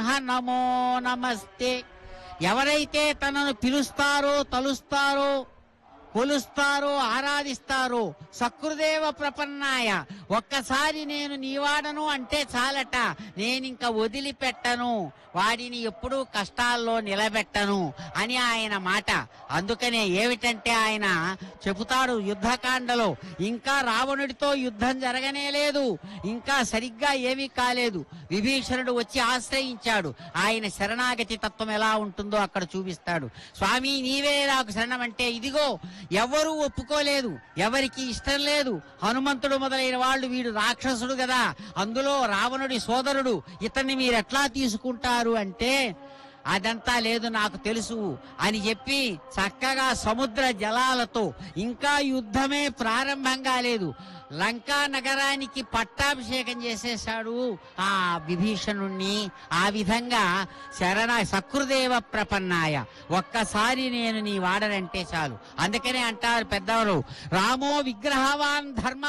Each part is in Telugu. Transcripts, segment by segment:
బ్రహ్మ నమో నమస్తే ఎవరైతే తనను పిలుస్తారో తలుస్తారో కొలుస్తారో ఆరాధిస్తారో సకృదేవ ప్రపన్నాయ ఒక్కసారి నేను నీవాడను అంటే చాలట నేనింక వదిలిపెట్టను వాడిని ఎప్పుడూ కష్టాల్లో నిలబెట్టను అని ఆయన మాట అందుకనే ఏమిటంటే ఆయన చెబుతాడు యుద్ధకాండలో ఇంకా రావణుడితో యుద్ధం జరగనే లేదు ఇంకా సరిగ్గా ఏమీ కాలేదు విభీషణుడు వచ్చి ఆశ్రయించాడు ఆయన శరణాగతి తత్వం ఎలా ఉంటుందో అక్కడ చూపిస్తాడు స్వామి నీవే నాకు శరణం అంటే ఇదిగో ఎవరూ ఒప్పుకోలేదు ఎవరికి ఇష్టం లేదు హనుమంతుడు మొదలైన వాళ్ళు వీడు రాక్షసుడు కదా అందులో రావణుడి సోదరుడు ఇతన్ని మీరు ఎట్లా తీసుకుంటారు అంటే అదంతా లేదు నాకు తెలుసు అని చెప్పి చక్కగా సముద్ర జలాలతో ఇంకా యుద్ధమే ప్రారంభం కాలేదు లంకా నగరానికి పట్టాభిషేకం చేసేశాడు ఆ విభీషణుణ్ణి ఆ విధంగా శరణ సకృదేవ ప్రపన్నాయ ఒక్కసారి నేను నీ వాడనంటే చాలు అందుకనే అంటారు పెద్దవారు రామో విగ్రహవాన్ ధర్మ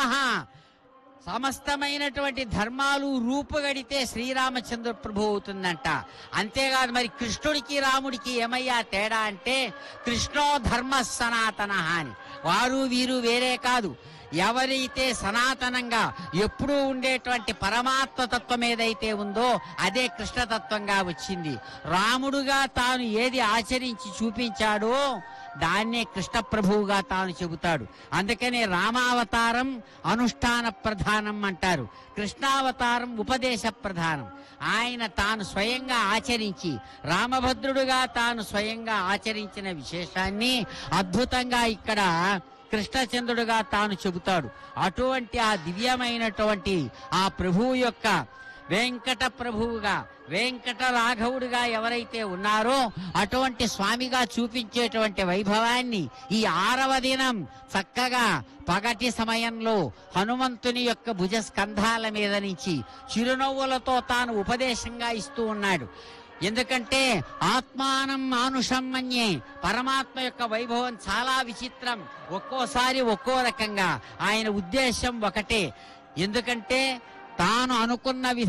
సమస్తమైనటువంటి ధర్మాలు రూపుగడితే శ్రీరామచంద్ర ప్రభు అవుతుందంట అంతేకాదు మరి కృష్ణుడికి రాముడికి ఏమయ్యా తేడా అంటే కృష్ణో ధర్మ సనాతన అని వారు వీరు వేరే కాదు ఎవరైతే సనాతనంగా ఎప్పుడూ ఉండేటువంటి పరమాత్మ తత్వం ఏదైతే ఉందో అదే కృష్ణతత్వంగా వచ్చింది రాముడుగా తాను ఏది ఆచరించి చూపించాడో దాన్నే కృష్ణ ప్రభువుగా తాను చెబుతాడు అందుకనే రామావతారం అనుష్ఠాన ప్రధానం అంటారు కృష్ణావతారం ఉపదేశ ప్రధానం ఆయన తాను స్వయంగా ఆచరించి రామభద్రుడుగా తాను స్వయంగా ఆచరించిన విశేషాన్ని అద్భుతంగా ఇక్కడ కృష్ణచంద్రుడుగా తాను చెబుతాడు అటువంటి ఆ దివ్యమైనటువంటి ఆ ప్రభువు యొక్క వెంకట ప్రభువుగా వెంకట రాఘవుడిగా ఎవరైతే ఉన్నారో అటువంటి స్వామిగా చూపించేటువంటి వైభవాన్ని ఈ ఆరవ దినం చక్కగా పగటి సమయంలో హనుమంతుని యొక్క భుజ స్కంధాల మీద నుంచి చిరునవ్వులతో తాను ఉపదేశంగా ఇస్తూ ఉన్నాడు ఎందుకంటే ఆత్మానం మానుషం మన్యే పరమాత్మ యొక్క వైభవం చాలా విచిత్రం ఒక్కోసారి ఒక్కో రకంగా ఆయన ఉద్దేశం ఒకటే ఎందుకంటే తాను అనుకున్న విధ